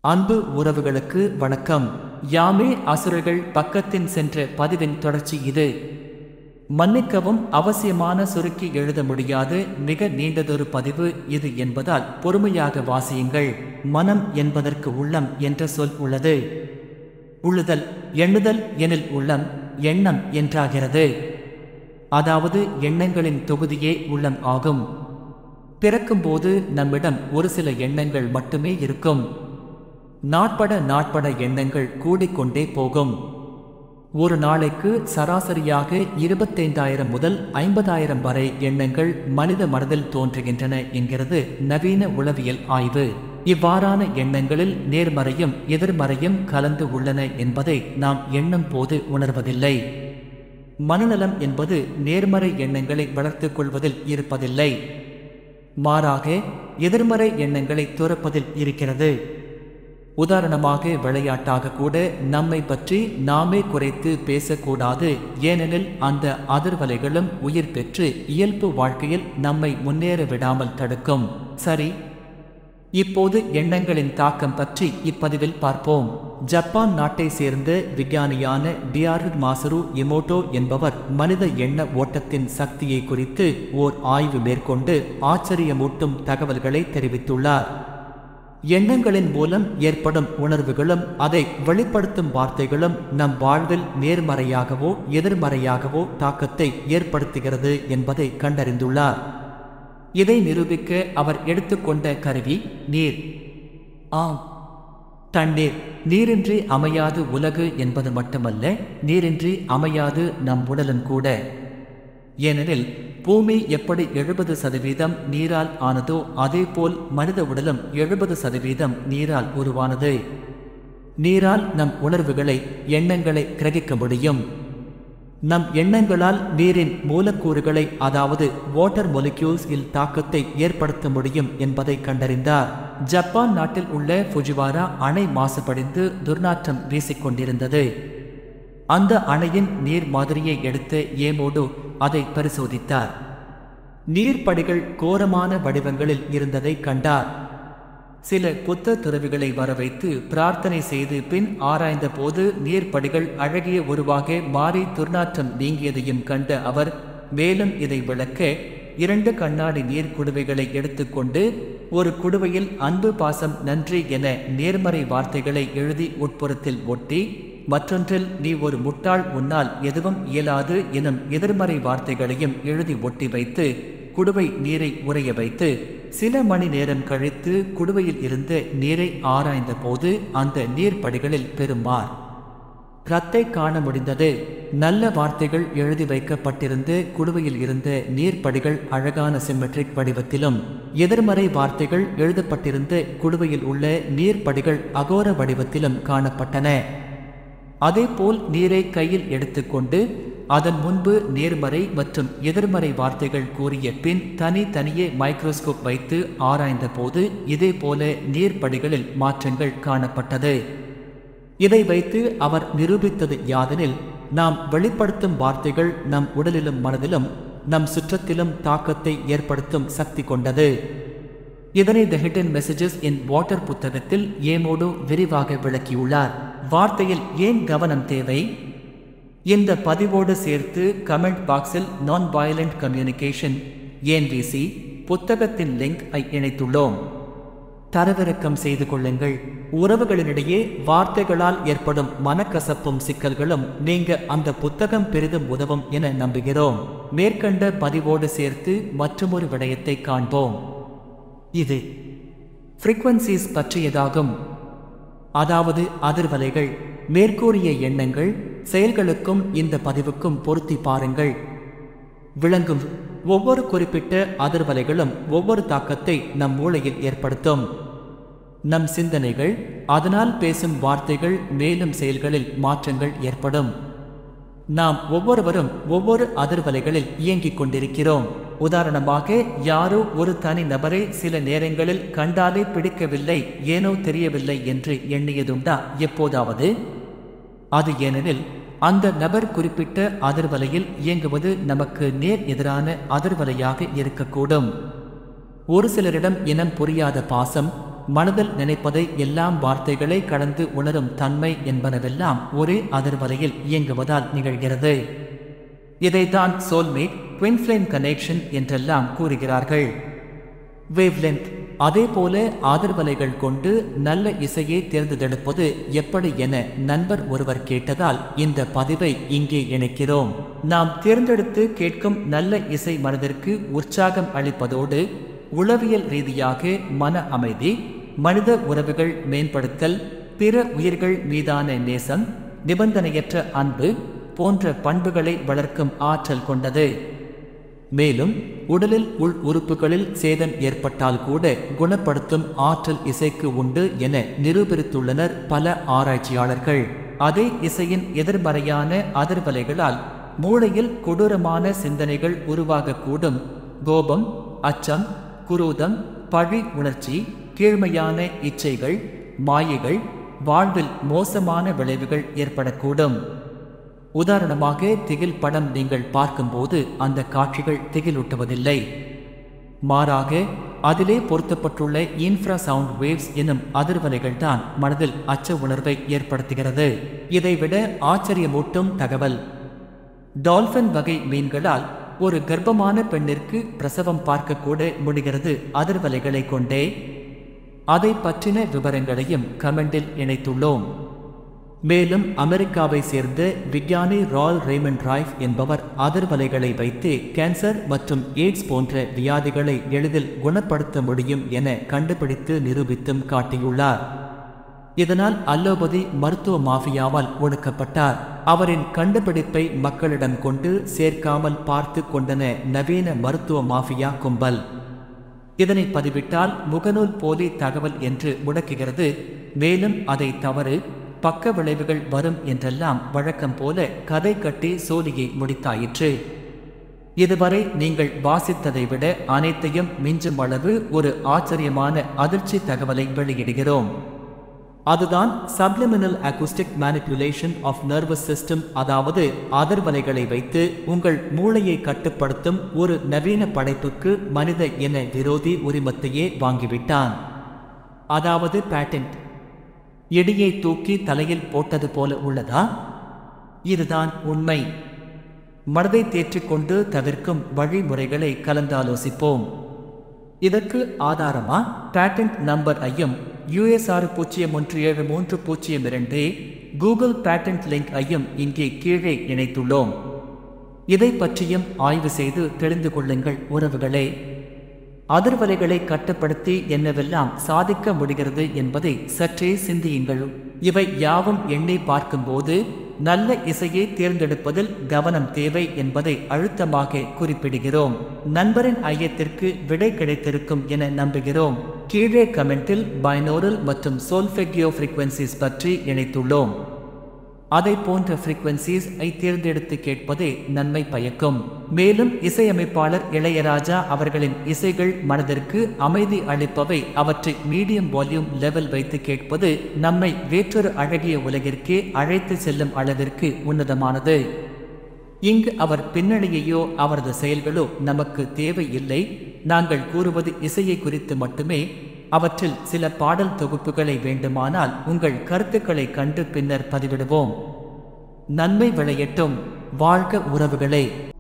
அன்பு உறவுகளுக்கு வணக்கம் யாமே அசுரர்கள் பக்கத்தின் சென்ற பதிவின் தொடர்ச்சி இது மன்னிக்கவும் அவசியமான சுருக்கி எழுத முடியாது மிக நீண்டதொரு பதிவு இது என்பதால் பொறுமையாக வாசியுங்கள் மனம் என்பதற்கு உள்ளம் என்ற சொல் உள்ளது உழுதல் எண்ணுதல் எனில் உள்ளம் எண்ணம் என்றாகிறது அதாவது எண்ணங்களின் தொகுதியே உள்ளம் ஆகும் பிறக்கும்போது நம்மிடம் ஒரு சில எண்ணங்கள் மட்டுமே இருக்கும் நாட்பட நாட்பட எண்ணங்கள் கூடிக்கொண்டே போகும் ஒரு நாளைக்கு சராசரியாக இருபத்தைந்தாயிரம் முதல் ஐம்பதாயிரம் வரை எண்ணங்கள் மனித மனதில் தோன்றுகின்றன என்கிறது நவீன உளவியல் ஆய்வு இவ்வாறான எண்ணங்களில் நேர்மறையும் எதிர்மறையும் கலந்து உள்ளன என்பதை நாம் எண்ணும் போது உணர்வதில்லை மனநலம் என்பது நேர்மறை எண்ணங்களை வளர்த்துக் கொள்வதில் இருப்பதில்லை மாறாக எதிர்மறை எண்ணங்களை துறப்பதில் இருக்கிறது உதாரணமாக விளையாட்டாக கூட நம்மை பற்றி நாமே குறைத்து பேசக்கூடாது ஏனெனில் அந்த அதிர்வலைகளும் உயிர் பெற்று இயல்பு வாழ்க்கையில் நம்மை முன்னேற விடாமல் தடுக்கும் சரி இப்போது எண்ணங்களின் தாக்கம் பற்றி இப்பதிவில் பார்ப்போம் ஜப்பான் நாட்டை சேர்ந்த விஞ்ஞானியான டியாரு மாசரு இமோட்டோ என்பவர் மனித எண்ண ஓட்டத்தின் சக்தியை குறித்து ஓர் ஆய்வு மேற்கொண்டு ஆச்சரியமூட்டும் தகவல்களை தெரிவித்துள்ளார் எண்ணங்களின் மூலம் ஏற்படும் உணர்வுகளும் அதை வெளிப்படுத்தும் வார்த்தைகளும் நம் வாழ்வில் நேர்மறையாகவோ எதிர்மறையாகவோ தாக்கத்தை ஏற்படுத்துகிறது என்பதை கண்டறிந்துள்ளார் இதை நிரூபிக்க அவர் எடுத்துக்கொண்ட கருவி நீர் ஆம் தண்ணீர் நீரின்றி அமையாது உலகு என்பது மட்டுமல்ல நீரின்றி அமையாது நம் உடலும் கூட ஏனெனில் பூமி எப்படி எழுபது சதவீதம் நீரால் ஆனதோ அதேபோல் மனித உடலும் எழுபது சதவீதம் நீரால் உருவானது நீரால் நம் உணர்வுகளை எண்ணங்களை கிரகிக்க முடியும் நம் எண்ணங்களால் நீரின் மூலக்கூறுகளை அதாவது வாட்டர் மொலிக்யூல்ஸ் இல் தாக்கத்தை ஏற்படுத்த முடியும் என்பதை கண்டறிந்தார் ஜப்பான் நாட்டில் உள்ள ஃபுஜிவாரா அணை மாசுபடிந்து துர்நாற்றம் வீசிக்கொண்டிருந்தது அந்த அணையின் நீர் மாதிரியை எடுத்த ஏமோடு அதை பரிசோதித்தார் நீர்ப்படிகள் கோரமான வடிவங்களில் இருந்ததை கண்டார் சில புத்த துறவிகளை வரவைத்து பிரார்த்தனை செய்து பின் ஆராய்ந்த போது நீர்ப்படிகள் அழகிய உருவாக மாறி துர்நாற்றம் நீங்கியதையும் கண்ட அவர் மேலும் இதை விளக்க இரண்டு கண்ணாடி நீர் குடுவைகளை எடுத்துக்கொண்டு ஒரு குடுவையில் அன்பு பாசம் நன்றி என நேர்மறை வார்த்தைகளை எழுதி உட்புறத்தில் ஒட்டி மற்றொன்றில் நீ ஒரு முட்டாள் உன்னால் எதுவும் இயலாது எனும் எதிர்மறை வார்த்தைகளையும் எழுதி ஒட்டி வைத்து குடுவை நீரை உறைய வைத்து சில மணி நேரம் கழித்து குடுவையில் இருந்த நீரை ஆராய்ந்த போது அந்த நீர்ப்படிகளில் பெருமார் ரத்தை காண முடிந்தது நல்ல வார்த்தைகள் எழுதி வைக்கப்பட்டிருந்த குடுவையில் இருந்த நீர்ப்படிகள் அழகான சிமெட்ரிக் வடிவத்திலும் எதிர்மறை வார்த்தைகள் எழுதப்பட்டிருந்த குடுவையில் உள்ள நீர்ப்படிகள் அகோர வடிவத்திலும் காணப்பட்டன அதேபோல் நீரை கையில் எடுத்துக்கொண்டு அதன் முன்பு நேர்மறை மற்றும் எதிர்மறை வார்த்தைகள் கூறிய பின் தனி தனியே மைக்ரோஸ்கோப் வைத்து ஆராய்ந்த போது இதே போல நீர்ப்படிகளில் மாற்றங்கள் காணப்பட்டது இதை வைத்து அவர் நிரூபித்தது யாதெனில் நாம் வெளிப்படுத்தும் வார்த்தைகள் நம் உடலிலும் மனதிலும் நம் சுற்றத்திலும் தாக்கத்தை ஏற்படுத்தும் சக்தி கொண்டது இதனை the hidden messages in water புத்தகத்தில் ஏமோடு விரிவாக விளக்கியுள்ளார் வார்த்தையில் ஏன் கவனம் தேவை இந்த பதிவோடு சேர்த்து கமெண்ட் பாக்ஸில் நான் வயலண்ட் கம்யூனிகேஷன் ஏன்விசி புத்தகத்தின் லிங்க் ஐ இணைத்துள்ளோம் தரவிறக்கம் செய்து கொள்ளுங்கள் உறவுகளினிடையே வார்த்தைகளால் ஏற்படும் மனக்கசப்பும் சிக்கல்களும் நீங்க அந்த புத்தகம் பெரிதும் உதவும் என நம்புகிறோம் மேற்கண்ட பதிவோடு சேர்த்து மற்றொரு விடயத்தை காண்போம் இது ஃப்ரீக்வன்சிஸ் பற்றியதாகும் அதாவது அதிர்வலைகள் மேற்கூறிய எண்ணங்கள் செயல்களுக்கும் இந்த பதிவுக்கும் பொருத்தி பாருங்கள் விளங்கும் ஒவ்வொரு குறிப்பிட்ட அதிர்வலைகளும் ஒவ்வொரு தாக்கத்தை நம் மூளையில் ஏற்படுத்தும் நம் சிந்தனைகள் அதனால் பேசும் வார்த்தைகள் மேலும் செயல்களில் மாற்றங்கள் ஏற்படும் நாம் ஒவ்வொருவரும் ஒவ்வொரு அதிர்வலைகளில் இயங்கிக் கொண்டிருக்கிறோம் உதாரணமாக யாரோ ஒரு தனி நபரை சில நேரங்களில் கண்டாலே பிடிக்கவில்லை ஏனோ தெரியவில்லை என்று எண்ணியதுண்டா எப்போதாவது அது ஏனெனில் அந்த நபர் குறிப்பிட்ட அதிர்வலையில் இயங்குவது நமக்கு நேர் எதிரான அதிர்வலையாக இருக்கக்கூடும் ஒரு சிலரிடம் இனம் புரியாத பாசம் மனதில் நினைப்பதை எல்லாம் வார்த்தைகளை கடந்து உணரும் தன்மை என்பனவெல்லாம் ஒரே அதிர்வலையில் இயங்குவதால் நிகழ்கிறது இதைத்தான் சோல்மேட் ட்வின் ஃப்ளேம் கனெக்ஷன் என்றெல்லாம் கூறுகிறார்கள் வேவ்லென்த் அதே போல ஆதரவலைகள் கொண்டு நல்ல இசையை தேர்ந்தெடுப்பது எப்படி என நண்பர் ஒருவர் கேட்டதால் இந்த பதிவை இங்கே இணைக்கிறோம் நாம் தேர்ந்தெடுத்து கேட்கும் நல்ல இசை மனதிற்கு உற்சாகம் அளிப்பதோடு உளவியல் ரீதியாக மன அமைதி மனித உறவுகள் மேம்படுத்தல் பிற உயிர்கள் மீதான நேசம் நிபந்தனையற்ற அன்பு போன்ற பண்புகளை வளர்க்கும் ஆற்றல் கொண்டது மேலும் உடலில் உள் உறுப்புகளில் சேதம் ஏற்பட்டால் கூட குணப்படுத்தும் ஆற்றல் இசைக்கு உண்டு என நிரூபித்துள்ளனர் பல ஆராய்ச்சியாளர்கள் அதே இசையின் எதிர்மறையான அதிர்வலைகளால் மூளையில் கொடூரமான சிந்தனைகள் உருவாகக்கூடும் கோபம் அச்சம் குரூதம் பழி உணர்ச்சி கீழ்மையான இச்சைகள் மாயைகள் வாழ்வில் மோசமான விளைவுகள் ஏற்படக்கூடும் உதாரணமாக திகில் படம் நீங்கள் பார்க்கும்போது அந்த காட்சிகள் திகிலூட்டுவதில்லை மாறாக அதிலே பொருத்தப்பட்டுள்ள இன்ஃப்ரா சவுண்ட் வேவ்ஸ் எனும் அதிர்வலைகள் தான் மனதில் அச்ச உணர்வை ஏற்படுத்துகிறது இதைவிட ஆச்சரியமூட்டும் தகவல் டால்பின் வகை மீன்களால் ஒரு கர்ப்பமான பெண்ணிற்கு பிரசவம் பார்க்கக்கூட முடிகிறது அதிர்வலைகளை கொண்டே அதை பற்றின விவரங்களையும் கமெண்டில் இணைத்துள்ளோம் மேலும் அமெரிக்காவை சேர்ந்த விஞ்ஞானி ரால் ரேமண்ட் ராய்ஃப் என்பவர் அதிர்வலைகளை வைத்து கேன்சர் மற்றும் எய்ட்ஸ் போன்ற வியாதிகளை எளிதில் குணப்படுத்த முடியும் என கண்டுபிடித்து நிரூபித்தும் காட்டியுள்ளார் இதனால் அல்லோபதி மருத்துவ மாஃபியாவால் ஒடுக்கப்பட்டார் அவரின் கண்டுபிடிப்பை மக்களிடம் கொண்டு சேர்க்காமல் பார்த்து கொண்டன நவீன மருத்துவ மாஃபியா கும்பல் இதனை பதிவிட்டால் முகநூல் போலி தகவல் என்று முடக்குகிறது மேலும் அதை தவறு பக்க விளைவுகள் வரும் என்றெல்லாம் வழக்கம் போல கதை கட்டி சோழியை முடித்தாயிற்று இதுவரை நீங்கள் வாசித்ததை விட அனைத்தையும் மிஞ்சும் அளவு ஒரு ஆச்சரியமான அதிர்ச்சி தகவலை வெளியிடுகிறோம் அதுதான் subliminal acoustic manipulation of nervous system அதாவது அதிர்வலைகளை வைத்து உங்கள் மூளையை கட்டுப்படுத்தும் ஒரு நவீன படைப்புக்கு மனித இன விரோதி உரிமத்தையே வாங்கிவிட்டான் அதாவது பேட்டன்ட் இடியை தூக்கி தலையில் போட்டது போல உள்ளதா இதுதான் உண்மை மனதை தேற்றிக்கொண்டு தவிர்க்கும் வழிமுறைகளை கலந்தாலோசிப்போம் இதற்கு ஆதாரமா பேட்டன்ட் நம்பர் ஐயும் யூஎஸ்ஆர் பூஜ்ஜியம் ஒன்று ஏழு மூன்று பூஜ்ஜியம் இரண்டு கூகுள் பேட்டன்ட் லிங்க் ஐயும் இங்கே கீழே இணைத்துள்ளோம் இதை பற்றியும் ஆய்வு செய்து தெரிந்து கொள்ளுங்கள் உறவுகளே அதிர்வலைகளை கட்டுப்படுத்தி என்னவெல்லாம் சாதிக்க முடிகிறது என்பதை சற்றே சிந்தியுங்கள் இவை யாவும் எண்ணி பார்க்கும்போது நல்ல இசையை தேர்ந்தெடுப்பதில் கவனம் தேவை என்பதை அழுத்தமாக குறிப்பிடுகிறோம் நண்பரின் ஐயத்திற்கு விடை கிடைத்திருக்கும் என நம்புகிறோம் கீழே கமெண்டில் பைனோரல் மற்றும் சோல்ஃபெக்யோ ஃப்ரீக்வன்சிஸ் பற்றி இணைத்துள்ளோம் அதை போன்ற ஃப்ரீக்வன்சிஸ் ஐ தேர்ந்தெடுத்து கேட்பதே நன்மை பயக்கும் மேலும் இசையமைப்பாளர் இளையராஜா அவர்களின் இசைகள் மனதிற்கு அமைதி அளிப்பவை அவற்றை மீடியம் வால்யூம் லெவல் வைத்து கேட்பது நம்மை வேற்றொரு அழகிய உலகிற்கே அழைத்து செல்லும் அளவிற்கு உன்னதமானது இங்கு அவர் பின்னணியையோ அவரது செயல்களோ நமக்கு தேவையில்லை நாங்கள் கூறுவது இசையை குறித்து மட்டுமே அவற்றில் சில பாடல் தொகுப்புகளை வேண்டுமானால் உங்கள் கருத்துக்களை கண்டு பின்னர் பதிவிடுவோம் நன்மை விளையட்டும் வாழ்க உறவுகளே